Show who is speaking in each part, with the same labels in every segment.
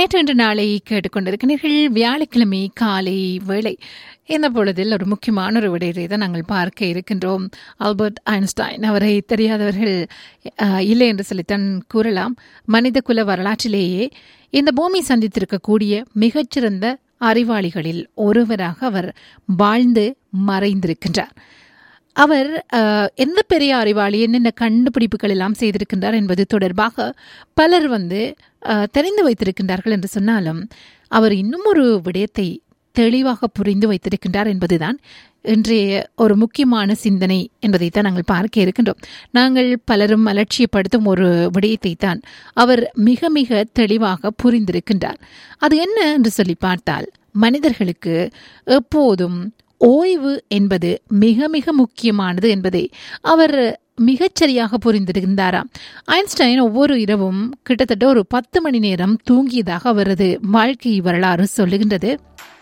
Speaker 1: நேற்று நாளை கேட்டுக்கொண்டிருக்கிறீர்கள் வியாழக்கிழமை காலை வேளை இந்த பொழுதில் ஒரு முக்கியமான ஒரு விடயத்தை தான் நாங்கள் பார்க்க இருக்கின்றோம் ஆல்பர்ட் ஐன்ஸ்டைன் அவரை தெரியாதவர்கள் அஹ், இல்லை என்று சொல்லித்தான் கூறலாம் மனித குல வரலாற்றிலேயே இந்த பூமி சந்தித்திருக்கக்கூடிய மிகச்சிறந்த அறிவாளிகளில் ஒருவராக அவர் வாழ்ந்து மறைந்திருக்கின்றார் அவர் அஹ், எந்த பெரிய அறிவாளி என்னென்ன கண்டுபிடிப்புகள் எல்லாம் செய்திருக்கின்றார் என்பது தொடர்பாக பலர் வந்து அஹ், தெரிந்து வைத்திருக்கின்றார்கள் என்று சொன்னாலும் அவர் இன்னும் ஒரு விடயத்தை தெளிவாக புரிந்து வைத்திருக்கின்றார் என்பதுதான் இன்றைய ஒரு முக்கியமான சிந்தனை என்பதைத்தான் நாங்கள் பார்க்க இருக்கின்றோம் நாங்கள் பலரும் அலட்சியப்படுத்தும் ஒரு விடயத்தை தான் அவர் மிக மிக தெளிவாக புரிந்திருக்கின்றார் அது என்ன என்று சொல்லி பார்த்தால் மனிதர்களுக்கு எப்போதும் ஓய்வு என்பது மிக மிக முக்கியமானது என்பதை அவர் மிகச்சரியாக புரிந்திருந்தாராம் ஐன்ஸ்டைன் ஒவ்வொரு இரவும் கிட்டத்தட்ட ஒரு பத்து மணி நேரம் தூங்கியதாக அவரது வாழ்க்கை வரலாறு சொல்லுகின்றது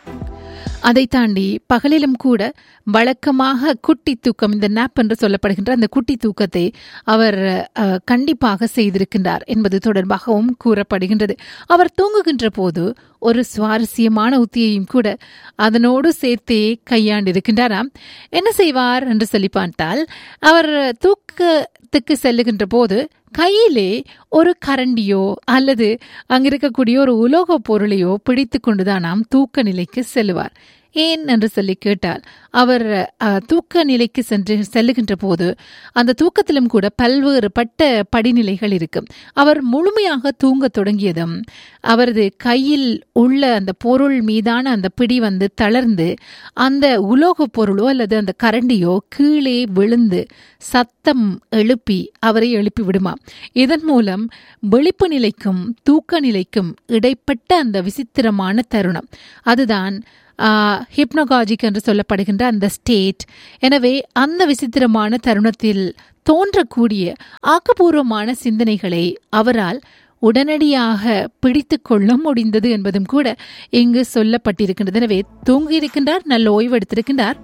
Speaker 1: அதை தாண்டி பகலிலும் கூட வழக்கமாக குட்டி தூக்கம் இந்த நாப் என்று சொல்லப்படுகின்ற அந்த குட்டி தூக்கத்தை அவர் அஹ், கண்டிப்பாக செய்திருக்கின்றார் என்பது தொடர்பாகவும் கூறப்படுகின்றது அவர் தூங்குகின்ற போது ஒரு சுவாரஸ்யமான உத்தியையும் கூட அதனோடு சேர்த்தே கையாண்டிருக்கின்றாராம் என்ன செய்வார் என்று சொல்லி பார்த்தால் அவர் தூக்கத்துக்கு செல்லுகின்ற போது கையிலே ஒரு கரண்டியோ அல்லது அங்க இருக்கக்கூடிய ஒரு உலோக பொருளையோ பிடித்து கொண்டுதான் நாம் தூக்க நிலைக்கு செல்லுவார் ஏன் என்று சொல்லி கேட்டால் அவர் அஹ், தூக்க நிலைக்கு சென்று செல்லுகின்ற போது அந்த தூக்கத்திலும் கூட பல்வேறுபட்ட படிநிலைகள் இருக்கும் அவர் முழுமையாக தூங்கத் தொடங்கியதும் அவரது கையில் உள்ள அந்த பொருள் மீதான அந்த பிடி வந்து தளர்ந்து அந்த உலோக பொருளோ அல்லது அந்த கரண்டியோ கீழே விழுந்து சத்தம் எழுப்பி அவரை எழுப்பி விடுமாம் இதன் மூலம் விழிப்பு நிலைக்கும் தூக்க நிலைக்கும் இடைப்பட்ட அந்த விசித்திரமான தருணம் அதுதான் ஹிப்னகாஜிக் என்று சொல்லப்படுகின்ற அந்த ஸ்டேட் எனவே அந்த விசித்திரமான தருணத்தில் தோன்றக்கூடிய ஆக்கப்பூர்வமான சிந்தனைகளை அவரால் உடனடியாக பிடித்து கொள்ள முடிந்தது என்பதும் கூட இங்கு சொல்லப்பட்டிருக்கின்றது எனவே தூங்கியிருக்கின்றார் நல்ல ஓய்வு எடுத்திருக்கின்றார்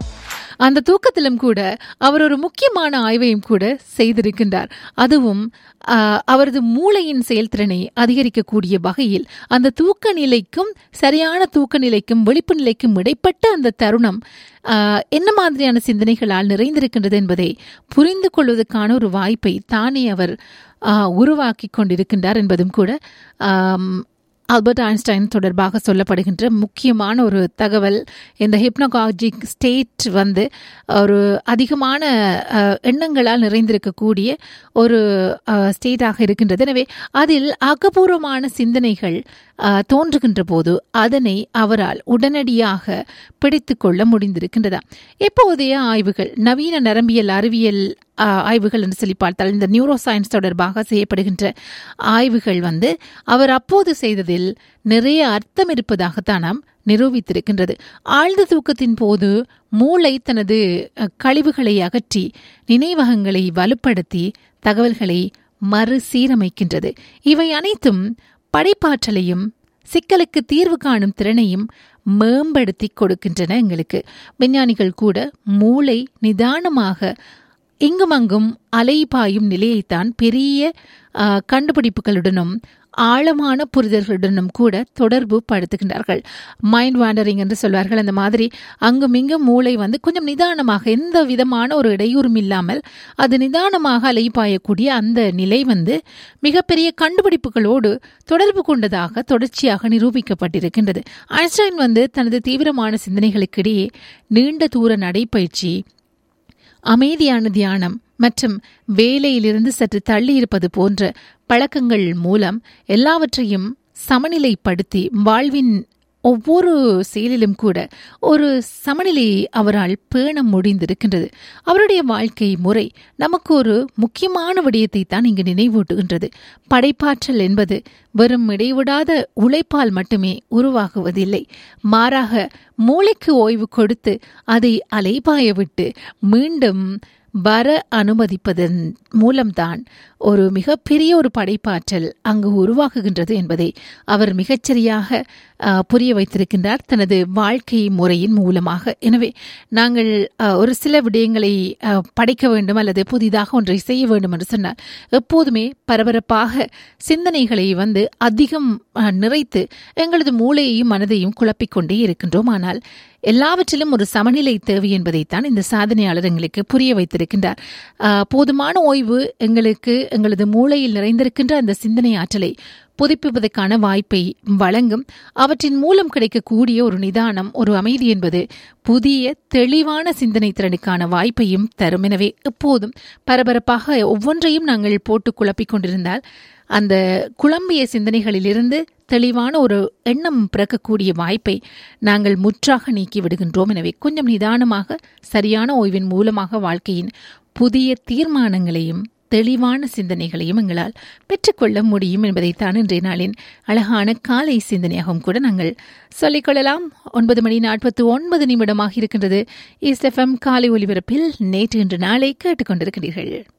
Speaker 1: அந்த தூக்கத்திலும் கூட அவர் ஒரு முக்கியமான ஆய்வையும் கூட செய்திருக்கின்றார் அதுவும் ஆஹ், அவரது மூளையின் செயல்திறனை அதிகரிக்கக்கூடிய வகையில் அந்த தூக்க நிலைக்கும் சரியான தூக்க நிலைக்கும் விழிப்பு நிலைக்கும் இடைப்பட்ட அந்த தருணம் ஆஹ், என்ன மாதிரியான சிந்தனைகளால் நிறைந்திருக்கின்றது என்பதை புரிந்து கொள்வதற்கான ஒரு வாய்ப்பை தானே அவர் ஆஹ், உருவாக்கி கொண்டிருக்கின்றார் என்பதும் கூட ஆம், ஆல்பர்ட் ஐன்ஸ்டைன் தொடர்பாக சொல்லப்படுகின்ற முக்கியமான ஒரு தகவல் இந்த ஹிப்னகாஜிக் ஸ்டேட் வந்து ஒரு அதிகமான அஹ், எண்ணங்களால் நிறைந்திருக்கக்கூடிய ஒரு ஸ்டேட்டாக இருக்கின்றது எனவே அதில் ஆக்கப்பூர்வமான சிந்தனைகள் அஹ், தோன்றுகின்ற போது அதனை அவரால் உடனடியாக பிடித்து கொள்ள முடிந்திருக்கின்றதா இப்போதைய ஆய்வுகள் நவீன நரம்பியல் அறிவியல் ஆஹ், ஆய்வுகள் என்று சொல்லி பார்த்தால் இந்த நியூரோ சயின்ஸ் தொடர்பாக செய்யப்படுகின்ற ஆய்வுகள் வந்து அவர் அப்போது செய்ததில் நிறைய அர்த்தம் இருப்பதாகத்தான் நாம் நிரூபித்திருக்கின்றது ஆழ்ந்த தூக்கத்தின் போது மூளை தனது அஹ், கழிவுகளை அகற்றி நினைவகங்களை வலுப்படுத்தி தகவல்களை மறுசீரமைக்கின்றது இவை அனைத்தும் படைப்பாற்றலையும் சிக்கலுக்கு தீர்வு காணும் திறனையும் மேம்படுத்தி கொடுக்கின்றன எங்களுக்கு விஞ்ஞானிகள் கூட மூளை நிதானமாக இங்குமங்கும் அலைபாயும் நிலையைத்தான் பெரிய ஆ, கண்டுபிடிப்புகளுடனும் ஆழமான புரிதல்களுடனும் கூட தொடர்பு படுத்துகின்றார்கள் மைண்ட் வாண்டரிங் என்று சொல்வார்கள் அந்த மாதிரி அங்கும் இங்கும் மூளை வந்து கொஞ்சம் நிதானமாக எந்த விதமான ஒரு இடையூறும் இல்லாமல் அது நிதானமாக அலைபாயக்கூடிய அந்த நிலை வந்து மிகப்பெரிய கண்டுபிடிப்புகளோடு தொடர்பு கொண்டதாக தொடர்ச்சியாக நிரூபிக்கப்பட்டிருக்கின்றது ஐன்ஸ்டைன் வந்து தனது தீவிரமான சிந்தனைகளுக்கிடையே நீண்ட தூர நடைப்பயிற்சி அமைதியான தியானம் மற்றும் வேலையிலிருந்து சற்று தள்ளி இருப்பது போன்ற பழக்கங்கள் மூலம் எல்லாவற்றையும் சமநிலைப்படுத்தி வாழ்வின் ஒவ்வொரு செயலிலும் கூட ஒரு சமநிலையை அவரால் பேண முடிந்திருக்கின்றது அவருடைய வாழ்க்கை முறை நமக்கு ஒரு முக்கியமான விடயத்தை தான் இங்கு நினைவூட்டுகின்றது படைப்பாற்றல் என்பது வெறும் இடைவிடாத உழைப்பால் மட்டுமே உருவாகுவதில்லை மாறாக மூளைக்கு ஓய்வு கொடுத்து அதை அலைபாய விட்டு மீண்டும் வர அனுமதிப்பதன் மூலம்தான் ஒரு மிகப்பெரிய ஒரு படைப்பாற்றல் அங்கு உருவாகுகின்றது என்பதை அவர் மிகச்சரியாக அஹ், புரிய வைத்திருக்கின்றார் தனது வாழ்க்கை முறையின் மூலமாக எனவே நாங்கள் அஹ், ஒரு சில விடயங்களை அஹ், படைக்க வேண்டும் அல்லது புதிதாக ஒன்றை செய்ய வேண்டும் என்று சொன்னார் எப்போதுமே பரபரப்பாக சிந்தனைகளை வந்து அதிகம் அஹ், நிறைத்து எங்களது மூளையையும் மனதையும் குழப்பிக்கொண்டே இருக்கின்றோம் ஆனால் எல்லாவற்றிலும் ஒரு சமநிலை தேவை என்பதைத்தான் இந்த சாதனையாளர் எங்களுக்கு புரிய வைத்திருக்கின்றார் அஹ், போதுமான ஓய்வு எங்களுக்கு எங்களது மூளையில் நிறைந்திருக்கின்ற அந்த சிந்தனை ஆற்றலை புதுப்பிப்பதற்கான வாய்ப்பை வழங்கும் அவற்றின் மூலம் கிடைக்கக்கூடிய ஒரு நிதானம் ஒரு அமைதி என்பது புதிய தெளிவான சிந்தனை திறனுக்கான வாய்ப்பையும் தரும் எனவே எப்போதும் பரபரப்பாக ஒவ்வொன்றையும் நாங்கள் போட்டு குழப்பிக் கொண்டிருந்தால் அந்த குழம்பிய சிந்தனைகளிலிருந்து தெளிவான ஒரு எண்ணம் பிறக்கக்கூடிய வாய்ப்பை நாங்கள் முற்றாக நீக்கி விடுகின்றோம் எனவே கொஞ்சம் நிதானமாக சரியான ஓய்வின் மூலமாக வாழ்க்கையின் புதிய தீர்மானங்களையும் தெளிவான சிந்தனைகளையும் எங்களால் பெற்றுக்கொள்ள முடியும் என்பதைத்தான் இன்றைய நாளின் அழகான காலை சிந்தனையாகவும் கூட நாங்கள் சொல்லிக்கொள்ளலாம் ஒன்பது மணி நாற்பத்தி ஒன்பது நிமிடமாக இருக்கின்றது இஸ்எஃப்எம் காலை ஒலிபரப்பில் நேற்று இன்று நாளை கேட்டுக்கொண்டிருக்கிறீர்கள்